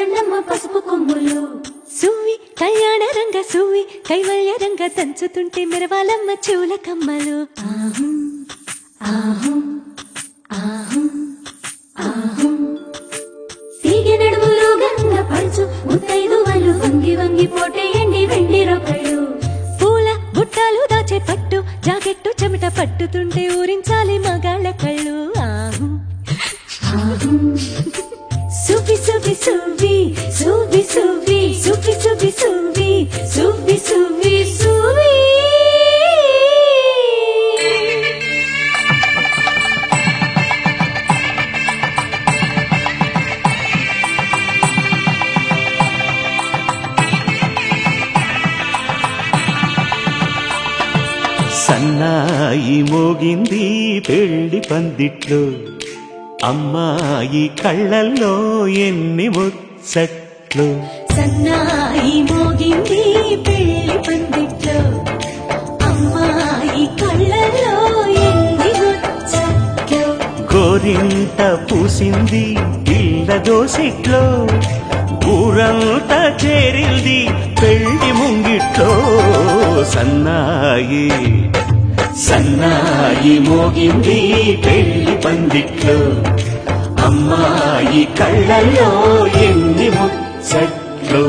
చెండమ్మ పసుపు కొమ్ములు సువ్వి కళ్యాణ రంగ సువ్వి కైవల్య రంగ దంచుతుంటే మెరవాలమ్మ చూల కమ్మలు ఆహం ఆహం ఆహం ఆహం తీగె నడుములు గంగ పడుచు ముత్తైదు వాళ్ళు వంగి వంగి పోటేయండి వెండి రొకళ్ళు పూల బుట్టాలు దాచే పట్టు జాకెట్టు చెమట పట్టుతుంటే ఊరించాలి మగాళ్ళ కళ్ళు ఆహు ఆహం సువి సువి సువి సువి సువి సువి సువి సువి సువి సువి సువి సన్నాయి మోగింది పెళ్లి పందిట్లో అమ్మాయి కళ్ళల్లో ఎన్ని ముచ్చట్లు సన్నాయి మోగింది పెళ్లి పందిట్లో అమ్మాయి కళ్ళలో ఎన్ని ముచ్చట్లు గోరింట పూసింది ఇళ్ళ దోసిట్లో ఊరంతా చేరింది పెళ్లి ముంగిట్లో సన్నాయి సన్నాయి మోగింది పెళ్లి పందిట్లో అమ్మాయి కళ్ళల్లో ఎన్ని ముచ్చట్లు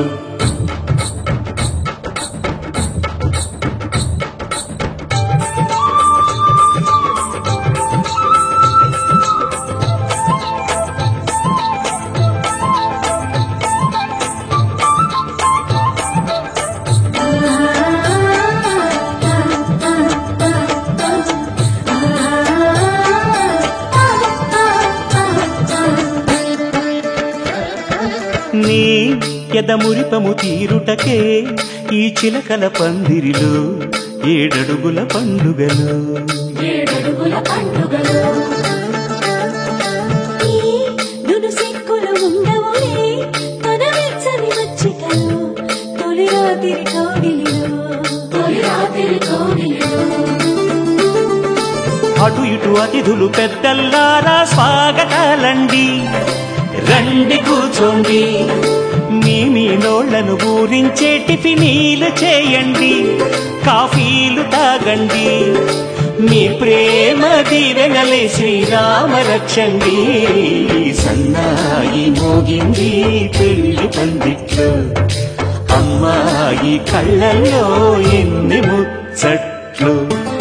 నీ ఎదమురిపము తీరుటకే ఈ చిలకల పందిరిలో ఏడడుగుల పండుగలు ఏడడుగుల పండుగలు ఈ నును సిక్కులు ఉండవులే తన వెచ్చని మచ్చికలు తొలి రాత్రి కోడిలిలో తొలి రాత్రి కోడిలిలో అటు ఇటు అతిథులు పెద్దల్లారా స్వాగతాలండి రండి కూర్చోండి మీ మీ నోళ్లను ఊరించే టిఫినీలు చేయండి కాఫీలు తాగండి మీ ప్రేమ దీవెనలే శ్రీరామ రక్షండి సన్నాయి మోగింది పెళ్లి పందిట్లో అమ్మాయి కళ్ళల్లో ఎన్ని ముచ్చట్లు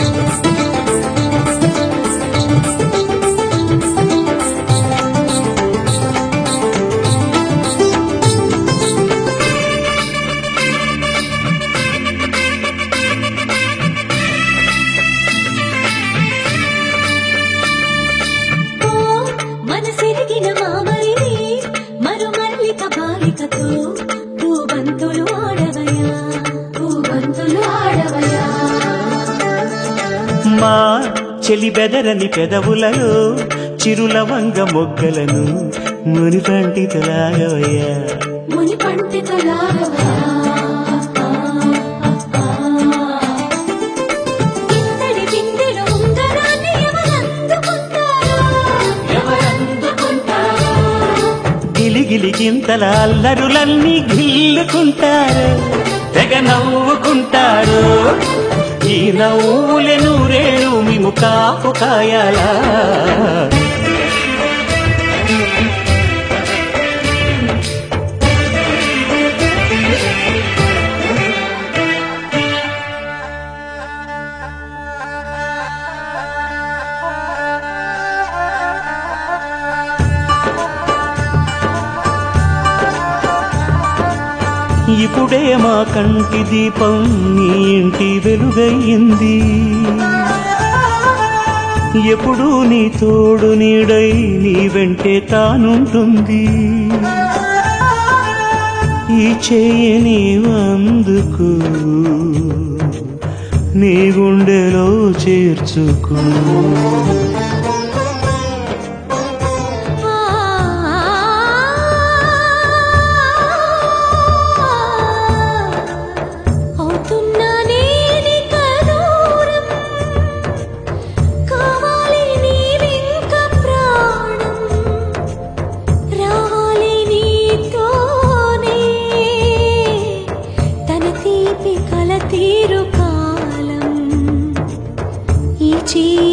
ఓ మనసిరిగిన మామరిది మరు మల్లిక బాలికతో పూబంతులు ఆడవయా పూబంతులు ఆడవయా మా చెలి బెదరని పెదవులలో చిరులవంగ మొగ్గలను మునిపంటి తలాగవయ్యా ముని పండితులాడవయా ఇంతటి బిందెలు ఉంగరాన్ని ఎవరందుకుంటారో ఎవరందుకుంటారో గిలిగిలి గింతల అల్లరులన్నీ గిల్లుకుంటారు తెగ నవ్వుకుంటారు ఈ నవ్వులే నూరేళ్ళు మేము కాపు కాయాలా ఇప్పుడే మా కంటి దీపం నీ ఇంటి వెలుగయ్యింది ఎప్పుడు నీ తోడు నీడై నీ వెంటే తానుంటుంది ఈ చేయని అందుకు నీ గుండెలో చేర్చుకో అవుతున్నానే నీక దూరం కావాలి నీవింక ప్రాణం రావాలి నీతో కల తీరు కాలం ఈ చేయి